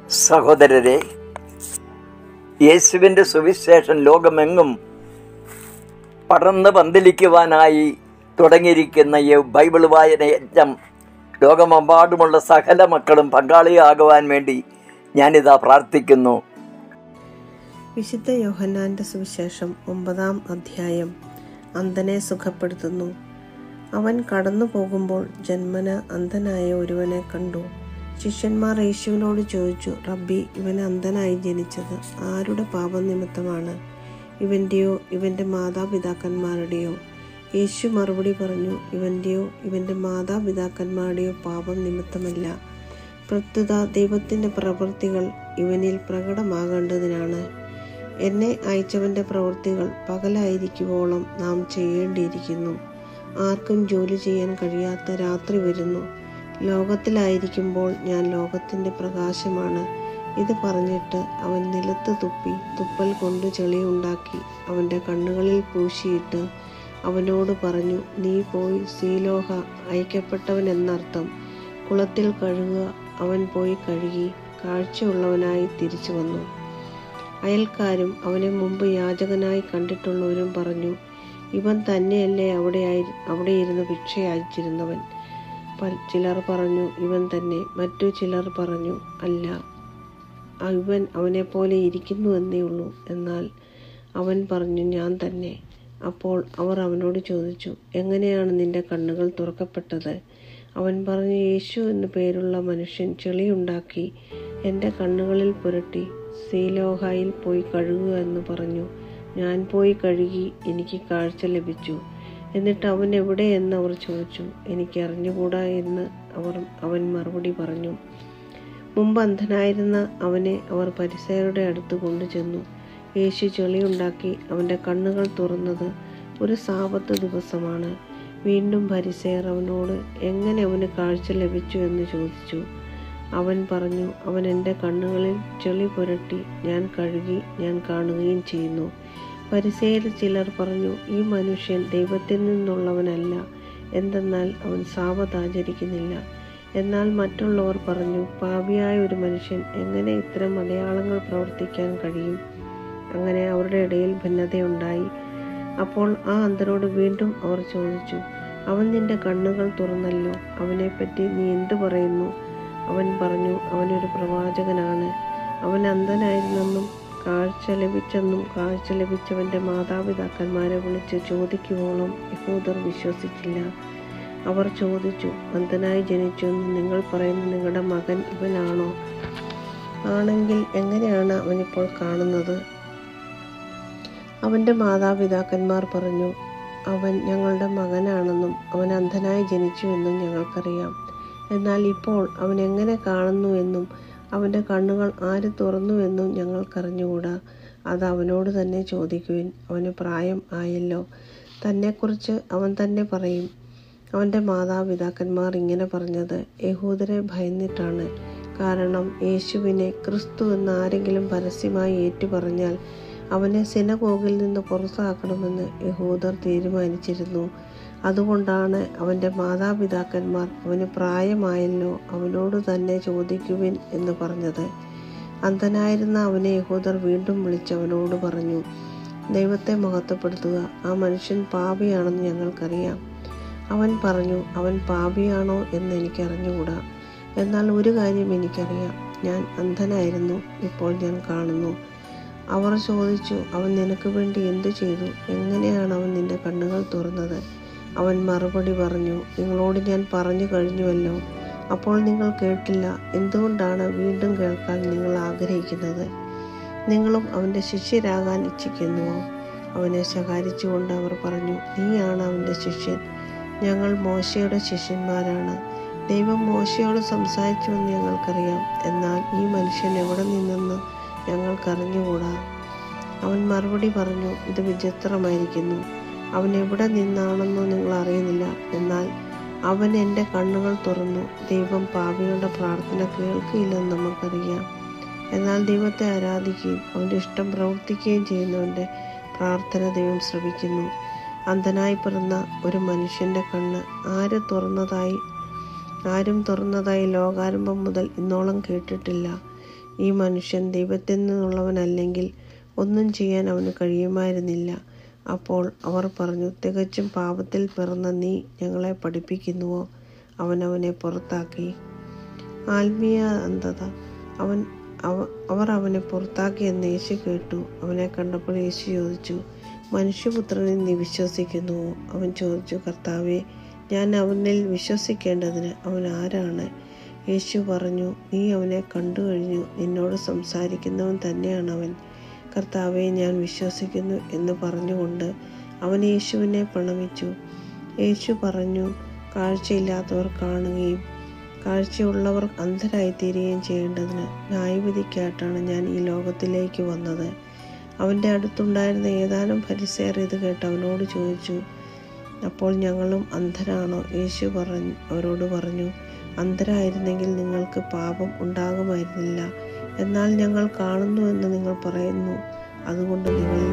സഹോദരരെ യേശുവിൻ്റെ സുവിശേഷം ലോകമെങ്ങും പടർന്ന് പന്തലിക്കുവാനായി തുടങ്ങിയിരിക്കുന്ന ഈ ബൈബിൾ വായന യജ്ഞം ലോകമെമ്പാടുമുള്ള സകല മക്കളും പങ്കാളിയാകുവാൻ വേണ്ടി ഞാനിതാ പ്രാർത്ഥിക്കുന്നു വിശുദ്ധ യോഹന്നാന്റെ സുവിശേഷം ഒമ്പതാം അധ്യായം അന്ധനെ സുഖപ്പെടുത്തുന്നു അവൻ കടന്നു പോകുമ്പോൾ ജന്മന അന്ധനായ ഒരുവനെ കണ്ടു ശിഷ്യന്മാർ യേശുവിനോട് ചോദിച്ചു റബ്ബി ഇവൻ അന്ധനായി ജനിച്ചത് ആരുടെ പാപനിമിത്തമാണ് ഇവൻ്റെയോ ഇവൻ്റെ മാതാപിതാക്കന്മാരുടെയോ യേശു മറുപടി പറഞ്ഞു ഇവൻ്റെയോ ഇവൻ്റെ മാതാപിതാക്കന്മാരുടെയോ പാപം നിമിത്തമല്ല പ്രസ്തുത ദൈവത്തിൻ്റെ പ്രവൃത്തികൾ ഇവനിൽ പ്രകടമാകേണ്ടതിനാണ് എന്നെ അയച്ചവൻ്റെ പ്രവൃത്തികൾ പകലായിരിക്കുവോളം നാം ചെയ്യേണ്ടിയിരിക്കുന്നു ആർക്കും ജോലി ചെയ്യാൻ കഴിയാത്ത രാത്രി വരുന്നു ലോകത്തിലായിരിക്കുമ്പോൾ ഞാൻ ലോകത്തിൻ്റെ പ്രകാശമാണ് ഇത് പറഞ്ഞിട്ട് അവൻ നിലത്ത് തുപ്പി തുപ്പൽ കൊണ്ട് ചെളിയുണ്ടാക്കി അവൻ്റെ കണ്ണുകളിൽ പൂശിയിട്ട് അവനോട് പറഞ്ഞു നീ പോയി സീലോഹ അയക്കപ്പെട്ടവൻ എന്നർത്ഥം കുളത്തിൽ കഴുകുക അവൻ പോയി കഴുകി കാഴ്ചയുള്ളവനായി തിരിച്ചു വന്നു അയൽക്കാരും അവനെ മുമ്പ് യാചകനായി കണ്ടിട്ടുള്ളവരും പറഞ്ഞു ഇവൻ തന്നെയല്ലേ അവിടെ അവിടെ ഇരുന്ന് ഭിക്ഷ യാചിച്ചിരുന്നവൻ പ- ചിലർ പറഞ്ഞു ഇവൻ തന്നെ മറ്റു ചിലർ പറഞ്ഞു അല്ല ഇവൻ അവനെ പോലെ ഇരിക്കുന്നു എന്നേ ഉള്ളൂ എന്നാൽ അവൻ പറഞ്ഞു ഞാൻ തന്നെ അപ്പോൾ അവർ അവനോട് ചോദിച്ചു എങ്ങനെയാണ് നിന്റെ കണ്ണുകൾ തുറക്കപ്പെട്ടത് അവൻ പറഞ്ഞു യേശു എന്നു പേരുള്ള മനുഷ്യൻ ചെളിയുണ്ടാക്കി എൻ്റെ കണ്ണുകളിൽ പുരട്ടി സീലോഹായിൽ പോയി കഴുകുക എന്ന് പറഞ്ഞു ഞാൻ പോയി കഴുകി എനിക്ക് കാഴ്ച ലഭിച്ചു എന്നിട്ട് അവൻ എവിടെ എന്ന് അവർ ചോദിച്ചു എനിക്ക് അറിഞ്ഞുകൂടാ എന്ന് അവർ അവൻ മറുപടി പറഞ്ഞു മുമ്പ് അന്ധനായിരുന്ന അവനെ അവർ പരിസയരുടെ അടുത്ത് കൊണ്ടുചെന്നു യേശു ചെളിയുണ്ടാക്കി അവൻ്റെ കണ്ണുകൾ തുറന്നത് ഒരു സാപത്ത് ദിവസമാണ് വീണ്ടും പരിസയർ അവനോട് എങ്ങനെ അവന് കാഴ്ച ലഭിച്ചു എന്ന് ചോദിച്ചു അവൻ പറഞ്ഞു അവൻ എൻ്റെ കണ്ണുകളിൽ ചെളി പുരട്ടി ഞാൻ കഴുകി ഞാൻ കാണുകയും ചെയ്യുന്നു പരിസയർ ചിലർ പറഞ്ഞു ഈ മനുഷ്യൻ ദൈവത്തിൽ നിന്നുള്ളവനല്ല എന്തെന്നാൽ അവൻ സാപത്ത് ആചരിക്കുന്നില്ല എന്നാൽ മറ്റുള്ളവർ പറഞ്ഞു പാപിയായ ഒരു മനുഷ്യൻ എങ്ങനെ ഇത്തരം അടയാളങ്ങൾ പ്രവർത്തിക്കാൻ കഴിയും അങ്ങനെ അവരുടെ ഇടയിൽ ഭിന്നതയുണ്ടായി അപ്പോൾ ആ അന്ധനോട് വീണ്ടും അവർ ചോദിച്ചു അവൻ നിന്റെ കണ്ണുകൾ തുറന്നല്ലോ അവനെപ്പറ്റി നീ എന്തു പറയുന്നു അവൻ പറഞ്ഞു അവനൊരു പ്രവാചകനാണ് അവൻ അന്ധനായിരുന്നെന്നും കാഴ്ച ലഭിച്ചെന്നും കാഴ്ച ലഭിച്ചവന്റെ മാതാപിതാക്കന്മാരെ വിളിച്ച് ചോദിക്കുവോളം യഹൂദർ വിശ്വസിച്ചില്ല അവർ ചോദിച്ചു അന്ധനായി ജനിച്ചു എന്ന് നിങ്ങൾ പറയുന്ന നിങ്ങളുടെ മകൻ ഇവനാണോ ആണെങ്കിൽ എങ്ങനെയാണ് അവനിപ്പോൾ കാണുന്നത് അവന്റെ മാതാപിതാക്കന്മാർ പറഞ്ഞു അവൻ ഞങ്ങളുടെ മകനാണെന്നും അവൻ അന്ധനായി ജനിച്ചുവെന്നും ഞങ്ങൾക്കറിയാം എന്നാൽ ഇപ്പോൾ അവൻ എങ്ങനെ കാണുന്നു എന്നും അവൻ്റെ കണ്ണുകൾ ആര് തുറന്നുവെന്നും ഞങ്ങൾക്കറിഞ്ഞുകൂടാ അത് അവനോട് തന്നെ ചോദിക്കുവിൻ അവന് പ്രായം ആയല്ലോ തന്നെക്കുറിച്ച് അവൻ തന്നെ പറയും അവൻ്റെ മാതാപിതാക്കന്മാർ ഇങ്ങനെ പറഞ്ഞത് യഹൂദരെ ഭയന്നിട്ടാണ് കാരണം യേശുവിനെ ക്രിസ്തു എന്ന് ആരെങ്കിലും പരസ്യമായി ഏറ്റുപറഞ്ഞാൽ അവനെ സിനഗോഗിൽ നിന്ന് പുറത്താക്കണമെന്ന് യഹൂദർ തീരുമാനിച്ചിരുന്നു അതുകൊണ്ടാണ് അവൻ്റെ മാതാപിതാക്കന്മാർ അവന് പ്രായമായല്ലോ അവനോട് തന്നെ ചോദിക്കുവിൻ എന്ന് പറഞ്ഞത് അന്ധനായിരുന്ന അവനെ യഹൂദർ വീണ്ടും വിളിച്ച് അവനോട് പറഞ്ഞു ദൈവത്തെ മഹത്വപ്പെടുത്തുക ആ മനുഷ്യൻ പാപിയാണെന്ന് ഞങ്ങൾക്കറിയാം അവൻ പറഞ്ഞു അവൻ പാപിയാണോ എന്ന് എനിക്ക് അറിഞ്ഞുകൂടാ എന്നാൽ ഒരു കാര്യം എനിക്കറിയാം ഞാൻ അന്ധനായിരുന്നു ഇപ്പോൾ ഞാൻ കാണുന്നു അവർ ചോദിച്ചു അവൻ നിനക്ക് വേണ്ടി എന്തു ചെയ്തു എങ്ങനെയാണ് അവൻ നിന്റെ കണ്ണുകൾ തുറന്നത് അവൻ മറുപടി പറഞ്ഞു നിങ്ങളോട് ഞാൻ പറഞ്ഞു കഴിഞ്ഞുവല്ലോ അപ്പോൾ നിങ്ങൾ കേട്ടില്ല എന്തുകൊണ്ടാണ് വീണ്ടും കേൾക്കാൻ നിങ്ങൾ ആഗ്രഹിക്കുന്നത് നിങ്ങളും അവൻ്റെ ശിഷ്യരാകാൻ ഇച്ഛിക്കുന്നുവോ അവനെ ശകാരിച്ചുകൊണ്ട് അവർ പറഞ്ഞു നീയാണ് അവൻ്റെ ശിഷ്യൻ ഞങ്ങൾ മോശയുടെ ശിഷ്യന്മാരാണ് ദൈവം മോശയോട് സംസാരിച്ചുവെന്ന് ഞങ്ങൾക്കറിയാം എന്നാൽ ഈ മനുഷ്യൻ എവിടെ നിന്നെന്ന് ഞങ്ങൾക്കറിഞ്ഞുകൂടാ അവൻ മറുപടി പറഞ്ഞു ഇത് വിചിത്രമായിരിക്കുന്നു അവൻ എവിടെ നിന്നാണെന്നോ നിങ്ങൾ അറിയുന്നില്ല എന്നാൽ അവൻ എൻ്റെ കണ്ണുകൾ തുറന്നു ദൈവം പാപികളുടെ പ്രാർത്ഥന കേൾക്കില്ലെന്ന് നമുക്കറിയാം എന്നാൽ ദൈവത്തെ ആരാധിക്കുകയും അവൻ്റെ ഇഷ്ടം പ്രവർത്തിക്കുകയും ചെയ്യുന്നവൻ്റെ പ്രാർത്ഥന ദൈവം ശ്രവിക്കുന്നു അന്ധനായി പിറന്ന ഒരു മനുഷ്യൻ്റെ കണ്ണ് ആര് തുറന്നതായി ആരും തുറന്നതായി ലോകാരംഭം മുതൽ ഇന്നോളം കേട്ടിട്ടില്ല ഈ മനുഷ്യൻ ദൈവത്തിൽ നിന്നുള്ളവനല്ലെങ്കിൽ ഒന്നും ചെയ്യാൻ അവന് കഴിയുമായിരുന്നില്ല അപ്പോൾ അവർ പറഞ്ഞു തികച്ചും പാപത്തിൽ പിറന്ന നീ ഞങ്ങളെ പഠിപ്പിക്കുന്നുവോ അവൻ അവനെ പുറത്താക്കി ആത്മീയ അന്ധത അവൻ അവ അവർ അവനെ പുറത്താക്കിയെന്ന് യേശു കേട്ടു അവനെ കണ്ടപ്പോൾ യേശു ചോദിച്ചു മനുഷ്യപുത്രനിൽ നീ വിശ്വസിക്കുന്നുവോ അവൻ ചോദിച്ചു കർത്താവെ ഞാൻ അവനിൽ വിശ്വസിക്കേണ്ടതിന് അവൻ ആരാണ് യേശു പറഞ്ഞു നീ അവനെ കണ്ടു കഴിഞ്ഞു നിന്നോട് സംസാരിക്കുന്നവൻ തന്നെയാണ് അവൻ കർത്താവെ ഞാൻ വിശ്വസിക്കുന്നു എന്ന് പറഞ്ഞുകൊണ്ട് അവൻ യേശുവിനെ പ്രണമിച്ചു യേശു പറഞ്ഞു കാഴ്ചയില്ലാത്തവർ കാണുകയും കാഴ്ചയുള്ളവർ അന്ധരായിത്തീരുകയും ചെയ്യേണ്ടതിന് ന്യായവിധിക്കായിട്ടാണ് ഞാൻ ഈ ലോകത്തിലേക്ക് വന്നത് അവൻ്റെ അടുത്തുണ്ടായിരുന്ന ഏതാനും പരിസേർ ഇത് കേട്ട് അവനോട് ചോദിച്ചു അപ്പോൾ ഞങ്ങളും അന്ധരാണോ യേശു പറഞ്ഞു അവരോട് പറഞ്ഞു അന്ധരായിരുന്നെങ്കിൽ നിങ്ങൾക്ക് പാപം ഉണ്ടാകുമായിരുന്നില്ല എന്നാൽ ഞങ്ങൾ കാണുന്നുവെന്ന് നിങ്ങൾ പറയുന്നു അതുകൊണ്ട് നിങ്ങളിൽ